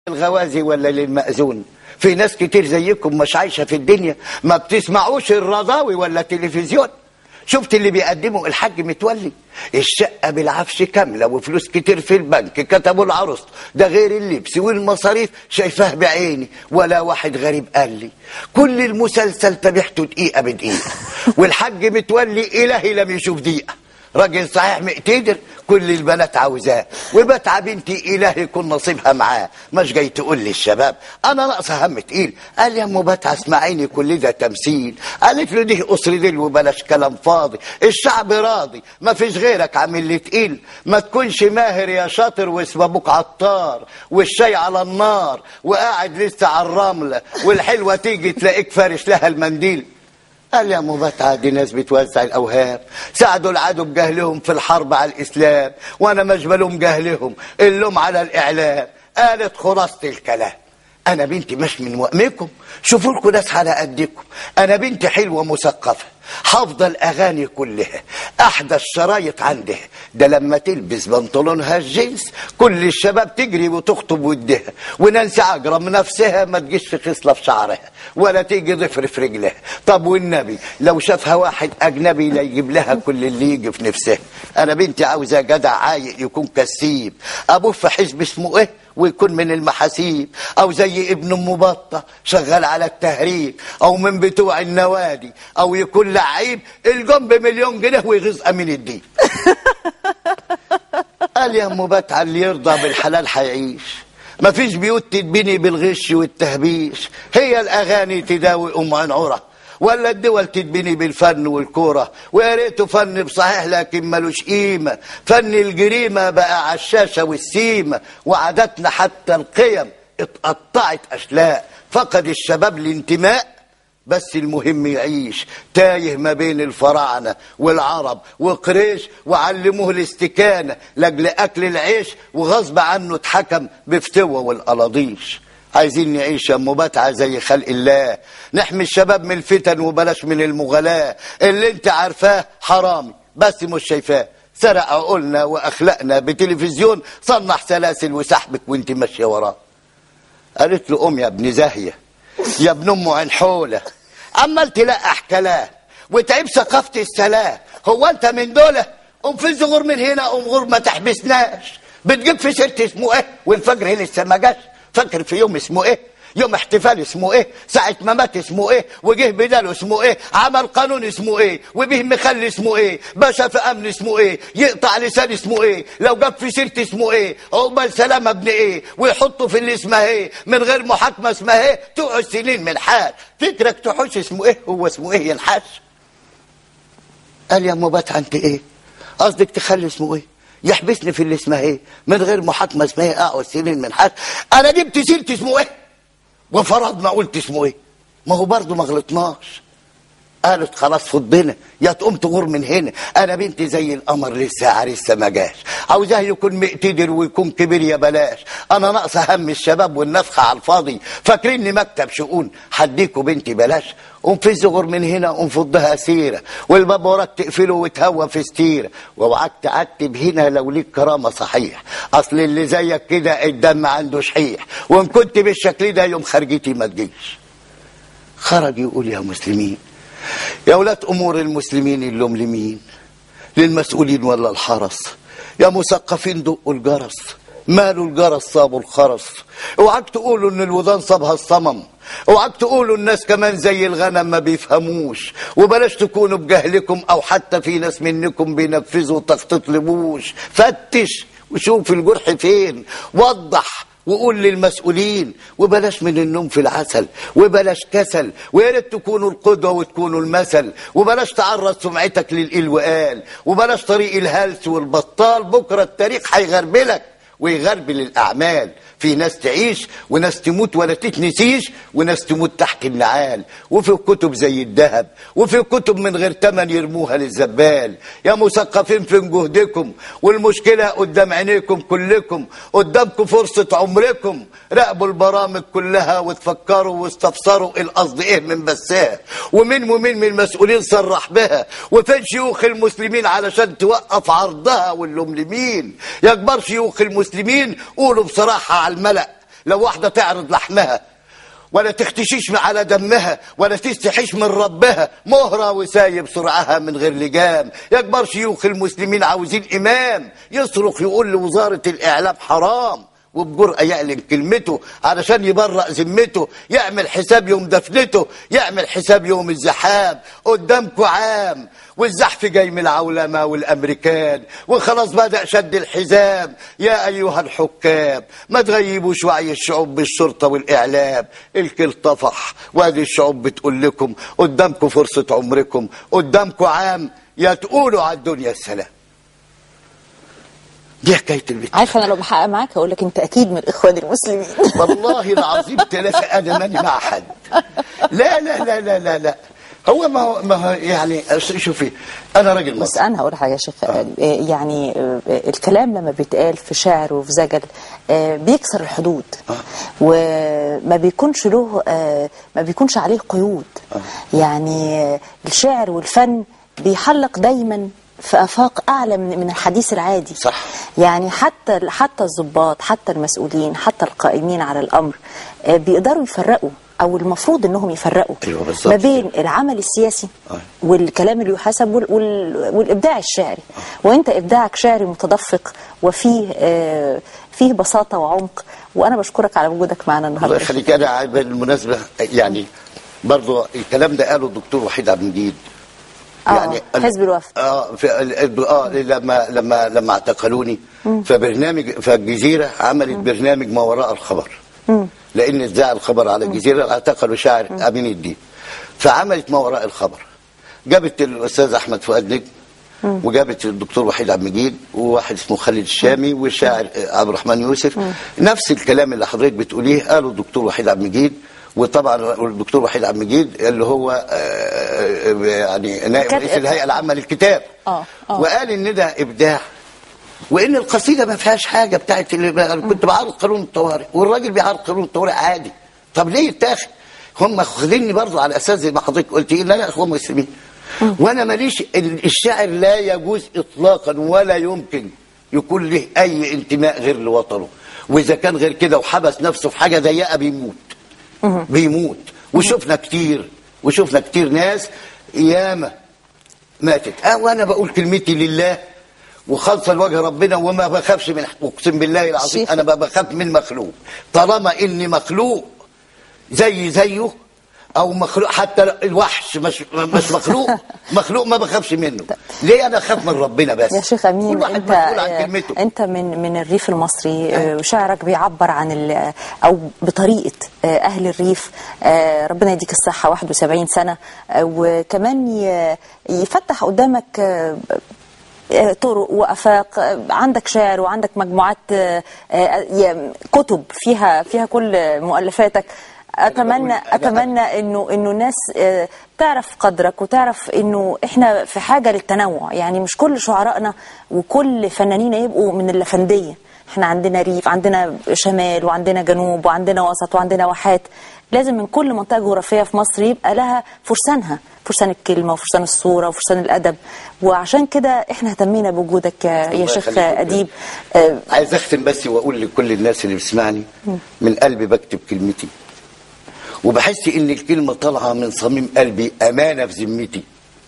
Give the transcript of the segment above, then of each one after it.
الغوازي ولا للمأذون في ناس كتير زيكم مش عايشة في الدنيا ما بتسمعوش الرضاوي ولا التلفزيون شفت اللي بيقدمه الحاج متولي الشقة بالعفش كاملة وفلوس كتير في البنك كتبوا العروس ده غير اللبس والمصاريف شايفاه بعيني ولا واحد غريب قال لي كل المسلسل تابعته دقيقة بدقيقة والحاج متولي إلهي لم يشوف دقيقة راجل صحيح مقتدر كل البنات عاوزاه وبتعب بنتي الهي يكون نصيبها معاه مش جاي تقول لي الشباب انا ناقصه هم تقيل قال يا ام بتعه اسمعيني كل ده تمثيل قالت له دي قصر ديل وبلاش كلام فاضي الشعب راضي ما فيش غيرك عامل لي تقيل ما تكونش ماهر يا شاطر واسم ابوك عطار والشاي على النار وقاعد لسه على الرمله والحلوه تيجي تلاقيك فارش لها المنديل قال يا مبتعة دي ناس بتوزع الأوهام ساعدوا العدو بجهلهم في الحرب على الإسلام وأنا مجبلهم جهلهم اللوم على الإعلام قالت خلاصة الكلام أنا بنتي مش من وهمكم شوفوا لكم ناس على قدكم أنا بنتي حلوة مثقفة حافظة الأغاني كلها أحدث شرايط عندها ده لما تلبس بنطلونها الجينز كل الشباب تجري وتخطب ودها ونانسي عجرم نفسها ما تجيش في خصلة في شعرها ولا تيجي ضفر في رجلها طب والنبي لو شافها واحد أجنبي لا يجيب لها كل اللي يجي في نفسها أنا بنتي عاوزة جدع عايق يكون كسيب أبوه في حزب اسمه إيه ويكون من المحاسيب او زي ابن ام بطه شغال على التهريب او من بتوع النوادي او يكون لعيب الجون بمليون جنيه ويغيظ امين الدين قال يا ام بتعه اللي يرضى بالحلال هيعيش مفيش بيوت تتبني بالغش والتهبيش هي الاغاني تداوي ام عنعره ولا الدول تتبني بالفن والكورة ويا ريته فن بصحيح لكن ملوش قيمة فن الجريمة بقى على الشاشة والسيمة وعاداتنا حتى القيم اتقطعت أشلاء فقد الشباب الانتماء بس المهم يعيش تايه ما بين الفراعنة والعرب وقريش وعلموه الاستكانة لاجل أكل العيش وغصب عنه اتحكم بفتوة والقلاضيش عايزين نعيش يا ام بتعه زي خلق الله نحمي الشباب من الفتن وبلاش من المغالاة اللي انت عارفاه حرامي بس مش شايفاه سرق عقولنا واخلاقنا بتلفزيون صنع سلاسل وسحبك وانت ماشيه وراه قالت له قوم يا ابن زاهيه يا ابن ام عنحوله عمال تلقح كلام وتعيب ثقافه السلام هو انت من دول قوم في زغور من هنا قوم غور ما تحبسناش بتجيب في سيره اسمه ايه والفجر لسه ما جاش فاكر في يوم اسمه ايه يوم احتفال اسمه ايه ساعة ما مات اسمه ايه وجه بداله اسمه ايه عمل قانون اسمه ايه وبه مخلي اسمه ايه باشا في امن اسمه ايه يقطع لسان اسمه ايه لو جاب في سيرة اسمه ايه عقبال سلامة ابن ايه ويحطه في اللي اسمها ايه من غير محاكمة اسمها ايه تقعد سنين من حال فكرك تحوش اسمه ايه هو اسمه ايه ينحش قال يا ام بتعه انت ايه قصدك تخلي اسمه ايه يحبسني في اللي اسمها ايه من غير محاكمه اسمها ايه اقعد سنين من حد انا جبت سيرت اسمه ايه وفرضنا قلت اسمه ايه ما هو برضه ما غلطناش قالت خلاص فضنا يا تقوم تغور من هنا انا بنتي زي القمر لسه عريسه ما جاش عاوزاه يكون مقتدر ويكون كبير يا بلاش انا ناقصه هم الشباب والنفخه على الفاضي فاكريني مكتب شؤون حديكوا بنتي بلاش قوم في الزغور من هنا قوم فضها سيره والباب وراك تقفله وتهوى في ستيره واوعاك تعتب هنا لو ليك كرامه صحيح اصل اللي زيك كده الدم عنده شحيح وان كنت بالشكل ده يوم خرجتي ما تجيش خرج يقول يا مسلمين يا ولاة أمور المسلمين اللوم لمين للمسؤولين ولا الحرس يا مثقفين دقوا الجرس ماله الجرس صابوا الخرس اوعاك تقولوا ان الوضان صابها الصمم اوعاك تقولوا الناس كمان زي الغنم ما بيفهموش وبلاش تكونوا بجهلكم او حتى في ناس منكم بينفذوا تخطيط لبوش فتش وشوف الجرح فين وضح وقول للمسؤولين وبلاش من النوم في العسل وبلاش كسل ويا ريت تكونوا القدوه وتكونوا المثل وبلاش تعرض سمعتك للقيل وقال وبلاش طريق الهلس والبطال بكره التاريخ هيغربلك ويغربل الاعمال في ناس تعيش وناس تموت ولا تتنسيش وناس تموت تحت النعال وفي كتب زي الذهب وفي كتب من غير تمن يرموها للزبال يا مثقفين في جهدكم والمشكلة قدام عينيكم كلكم قدامكم فرصة عمركم راقبوا البرامج كلها وتفكروا واستفسروا القصد ايه من بسها ومين ومين من المسؤولين صرح بها وفين شيوخ المسلمين علشان توقف عرضها واللوم لمين يا كبار شيوخ المسلمين قولوا بصراحة على الملأ لو واحدة تعرض لحمها ولا تختشيش على دمها ولا تستحيش من ربها مهرة وسايب سرعها من غير لجام يكبر شيوخ المسلمين عاوزين إمام يصرخ يقول لوزارة الإعلام حرام وبجرأة يعلن كلمته علشان يبرأ ذمته يعمل حساب يوم دفنته يعمل حساب يوم الزحام قدامكوا عام والزحف جاي من العولمة والأمريكان وخلاص بدأ شد الحزام يا أيها الحكام ما تغيبوش وعي الشعوب بالشرطة والإعلام الكل طفح وهذه الشعوب بتقول لكم قدامكم فرصة عمركم قدامكم عام يا تقولوا على الدنيا السلام دي حكايه البيت عارفه انا لو بحقق معاك هقول لك انت اكيد من الاخوان المسلمين والله العظيم ثلاثة أنا ماني مع حد لا لا لا لا لا لا هو ما هو ما هو يعني شوفي أنا راجل بس مصري انا هقول حاجه يا شيخ آه، يعني آه، الكلام لما بيتقال في شعر وفي زجل آه، بيكسر الحدود وما بيكونش له آه، ما بيكونش عليه قيود يعني آه، الشعر والفن بيحلق دايما في افاق اعلى من من الحديث العادي صح. يعني حتى حتى الضباط حتى المسؤولين حتى القائمين على الامر آه، بيقدروا يفرقوا او المفروض انهم يفرقوا أيوة بالظبط. ما بين العمل السياسي آه. والكلام اللي يحسب وال وال والابداع الشعري وانت ابداعك شعري متدفق وفيه آه فيه بساطه وعمق وانا بشكرك على وجودك معنا الله النهارده يخليك أنا بالمناسبة يعني برضو الكلام ده قاله الدكتور وحيد عبد المجيد آه، حزب الوفد. اه في ال- ال- اه لما لما لما اعتقلوني فبرنامج فالجزيره عملت برنامج ما وراء الخبر لان اتذاع الخبر على الجزيره اعتقلوا شاعر امين الدين فعملت ما وراء الخبر جابت الاستاذ احمد فؤاد نجم وجابت الدكتور وحيد عبد المجيد وواحد اسمه خالد الشامي والشاعر عبد الرحمن يوسف نفس الكلام اللي حضرتك بتقوليه قاله الدكتور وحيد عبد المجيد وطبعا الدكتور وحيد عبد المجيد اللي هو آه، آه، يعني نائب كان- رئيس الهيئه العامه للكتاب آه، آه. وقال ان ده ابداع وان القصيده ما فيهاش حاجه بتاعت اللي أنا كنت بعارض قانون الطوارئ والراجل بيعارض قانون الطوارئ عادي طب ليه يتاخد هم واخديني برضه على اساس زي ما حضرتك قلت ان انا اخوان مسلمين وانا ماليش ال- الشاعر لا يجوز اطلاقا ولا يمكن يكون له اي انتماء غير لوطنه واذا كان غير كده وحبس نفسه في حاجه ضيقه بيموت بيموت وشفنا كتير وشفنا كتير ناس ياما ماتت اه وانا بقول كلمتي لله وخالصه لوجه ربنا وما بخافش من اقسم بالله العظيم شيخ. انا ما بخاف من مخلوق طالما اني مخلوق زي زيه او مخلوق حتى الوحش مش مش مخلوق مخلوق ما بخافش منه ليه انا اخاف من ربنا بس يا شيخ امين كل واحد انت مسؤول عن آه، كلمته انت من من الريف المصري آه، وشعرك بيعبر عن ال- او بطريقه آه، اهل الريف آه، ربنا يديك الصحه 71 سنه آه، وكمان ي- يفتح قدامك آه، آه، طرق وافاق آه، عندك شعر وعندك مجموعات آه، آه، ي- كتب فيها فيها كل مؤلفاتك اتمنى بقول- أنا- اتمنى انه انه الناس آه، تعرف قدرك وتعرف انه احنا في حاجه للتنوع يعني مش كل شعرائنا وكل فنانين يبقوا من اللفنديه احنا عندنا ريف عندنا شمال وعندنا جنوب وعندنا وسط وعندنا واحات لازم من كل منطقه جغرافيه في مصر يبقى لها فرسانها فرسان الكلمه وفرسان الصوره وفرسان الادب وعشان كده احنا اهتمينا بوجودك يا, يا الله شيخ يخليك. اديب آه، عايز اختم بس واقول لكل الناس اللي بتسمعني من قلبي بكتب كلمتي وبحس ان الكلمه طالعه من صميم قلبي امانه في ذمتي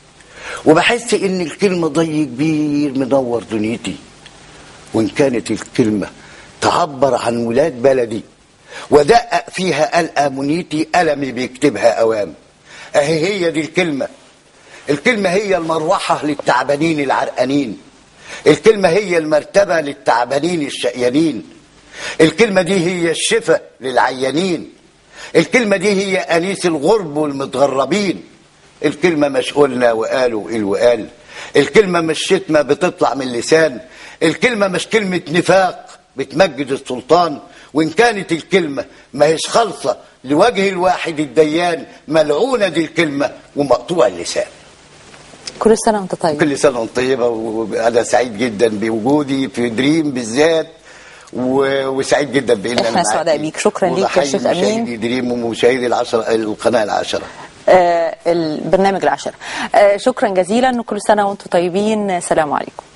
وبحس ان الكلمه ضي كبير منور دنيتي وان كانت الكلمه تعبر عن ولاد بلدي ودقق فيها ألقى منيتي ألمي بيكتبها أوام أهي هي دي الكلمة الكلمة هي المروحة للتعبانين العرقانين الكلمة هي المرتبة للتعبانين الشقيانين الكلمة دي هي الشفاء للعيانين الكلمة دي هي أنيس الغرب والمتغربين الكلمة مش قلنا وقالوا الوقال الكلمة مش شتمة بتطلع من اللسان الكلمة مش كلمة نفاق بتمجد السلطان وإن كانت الكلمة ما هيش خالصة لوجه الواحد الديان ملعونة دي الكلمة ومقطوع اللسان كل سنه وانت طيب كل سنة وانت طيبة وأنا سعيد جدا بوجودي في دريم بالذات و- وسعيد جدا بان إحنا انا سعداء معاكي. بيك. شكراً ليك يا وبحيي شيخ أمين. مشاهدي دريم ومشاهدي العشرة القناة العشرة آه، البرنامج العشرة آه، شكرا جزيلا وكل سنة وانتم طيبين سلام عليكم